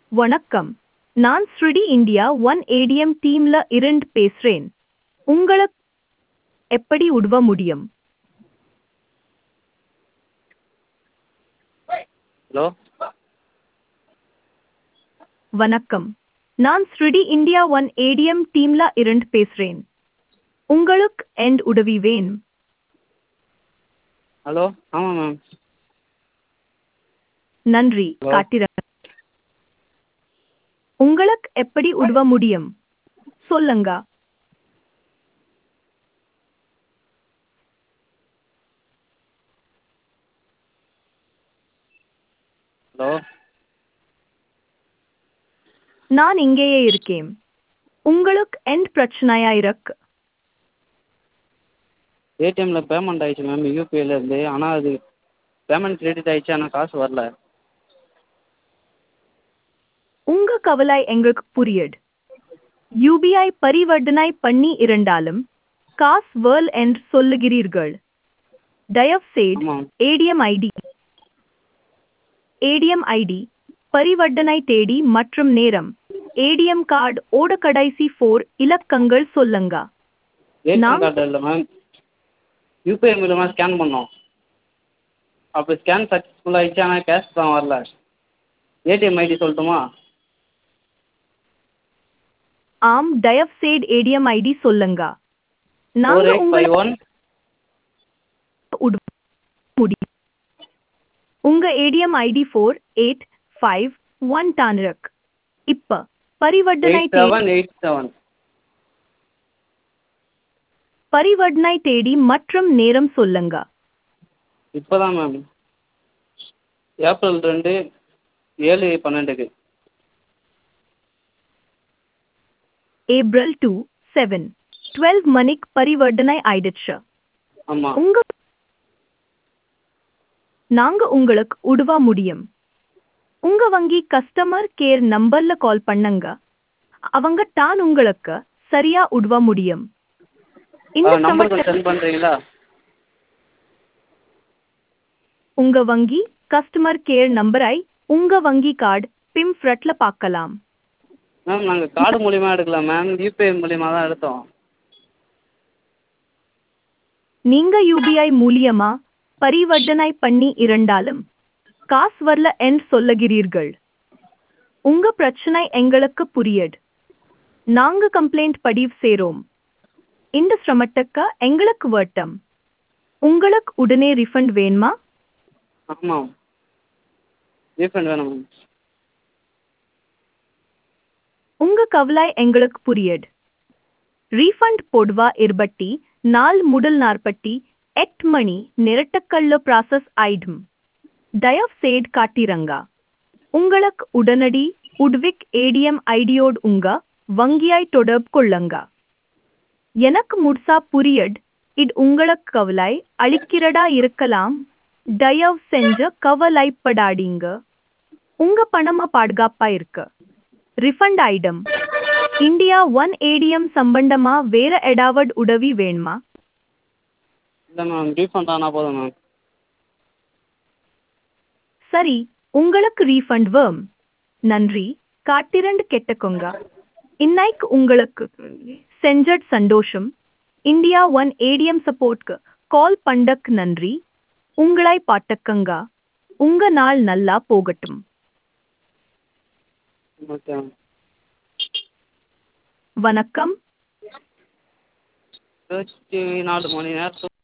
வணக்கம் நான் ஸ்ருடி இந்தியா ஒன் ஏடிஎம் டீம்ல இருந்து பேசுறேன் உங்களுக்கு எப்படி உதவ முடியும் ஹலோ வணக்கம் நான் ஸ்ருடி இந்தியா ஒன் ஏடிஎம் டீம்ல இருந்து பேசுறேன் உங்களுக்கு எண்ட் உதவி வேணும் ஹலோ ஆமாம் மேம் நன்றி Hello. காட்டிற உங்களுக்கு எப்படி உதவ முடியும் சொல்லுங்க ஹலோ நான் இங்கேயே இருக்கேன் உங்களுக்கு எண்ட் பிரச்சனையா இருக்கு ஏடிஎம்மில் பேமெண்ட் ஆயிடுச்சு மேம் யூபிஐலேருந்து ஆனால் அது பேமெண்ட் கிரெடிட் ஆயிடுச்சு ஆனால் காசு வரல உங்க கவலை எங்களுக்கு புரியுது யூபிஐ பரிவர்த்தனை பண்ணி இருந்தாலும் காஸ் வேர்ல் என்று சொல்லுகிறீர்கள் தயவுசெய்து ஆமாம் ஏடிஎம் ஐடி ஏடிஎம் ஐடி பரிவர்த்தனை தேதி மற்றும் நேரம் ஏடிஎம் கார்டு ஓட கடைசி ஃபோர் இலக்கங்கள் சொல்லுங்க ஏடிஎம் நான்- கார்டு இல்லை மேம் யூபிஐ மூலமாக ஸ்கேன் பண்ணோம் அப்போ ஸ்கேன் சக்ஸஸ்ஃபுல் ஆயிடுச்சு ஆனால் கேஷ் தான் வரல ஏடிஎம் ஐடி சொல்லட்டுமா ஆம் தயவுசெய்து ஏடிஎம் ஐடி சொல்லுங்க ஃபோர் நாங்க எயிட் உங்களை ஃபைவ் ஒன் உதவ முடியும் உங்க ATM ID four eight five one தான் இருக்கு இப்ப பரிவர்த்தனை எயிட் தேதி செவன் எயிட் செவன் பரிவர்த்தனை தேதி மற்றும் நேரம் சொல்லுங்க இப்போ தான் மேம் ஏப்ரல் ரெண்டு ஏழு பன்னெண்டுக்கு ஏப்ரல் டூ செவன் டுவெல் மணிக்கு பரிவர்த்தனை ஆயிடுச்சு ஆமாம் உங்க நாங்க உங்களுக்கு உதவ முடியும் உங்க வங்கி கஸ்டமர் கேர் நம்பர்ல கால் பண்ணுங்க அவங்க தான் உங்களுக்கு சரியா உதவ முடியும் இந்த நம்பர் சமயத்துல கொஞ்சம் சென்ட் பண்ணுறீங்களா உங்க வங்கி கஸ்டமர் கேர் நம்பரை உங்க வங்கி கார்டு பிம் ஃப்ரட்ல பார்க்கலாம் மேம் நாங்கள் கார்டு மூலியமாக எடுக்கல மேம் யூபிஐ மூலியமாக தான் எடுத்தோம் நீங்க யூபிஐ மூலியமா பரிவர்த்தனை பண்ணி இருந்தாலும் காசு வரல என்று சொல்லுகிறீர்கள் உங்க பிரச்சனை எங்களுக்கு புரியுது நாங்க கம்ப்ளைண்ட் பதிவு செய்றோம் இந்த சிரமத்துக்கு எங்களுக்கு வட்டம் உங்களுக்கு உடனே ரிஃபண்ட் வேணுமா ஆமாம் ரீஃபண்ட் வேணும் மேம் உங்க கவலை எங்களுக்கு புரியுது ரீஃபண்ட் போடுவா இருபட்டி நாள் முதல் நாற்பட்டி எட்டு மணி நிரட்டக்கல்ல ப்ராசஸ் ஆயிடும் தயவு செய்து காட்டிரங்க உங்களுக்கு உடனடி உட்விக் ஏடிஎம் ஐடியோடு உங்க வங்கியாய் தொடர்பு கொள்ளுங்க எனக்கு முழுசா புரியட் இது உங்களுக்கு கவலை அளிக்கிறதா இருக்கலாம் தயவு செஞ்சு கவலைப்படாதீங்க உங்க பணமா பாதுகாப்பா இருக்கு refund item India one ATM சம்பந்தமா வேற ஏதாவது உதவி வேணுமா இல்லை மேம் ரீஃபண்ட் ஆனால் போதும் மேம் சரி உங்களுக்கு ரீஃபண்ட் வேம் நன்றி காட்டிரண்டு கெட்டக்கோங்க இன்னைக்கு உங்களுக்கு செஞ்சட் சந்தோஷம் இந்தியா ஒன் ஏடிஎம் சப்போர்ட்க்கு கால் பண்டக் நன்றி உங்களை பாட்டக்கங்க உங்க நாள் நல்லா போகட்டும் ஓகே மேம் வணக்கம் இருபத்தி நாலு மணி நேரத்துக்கு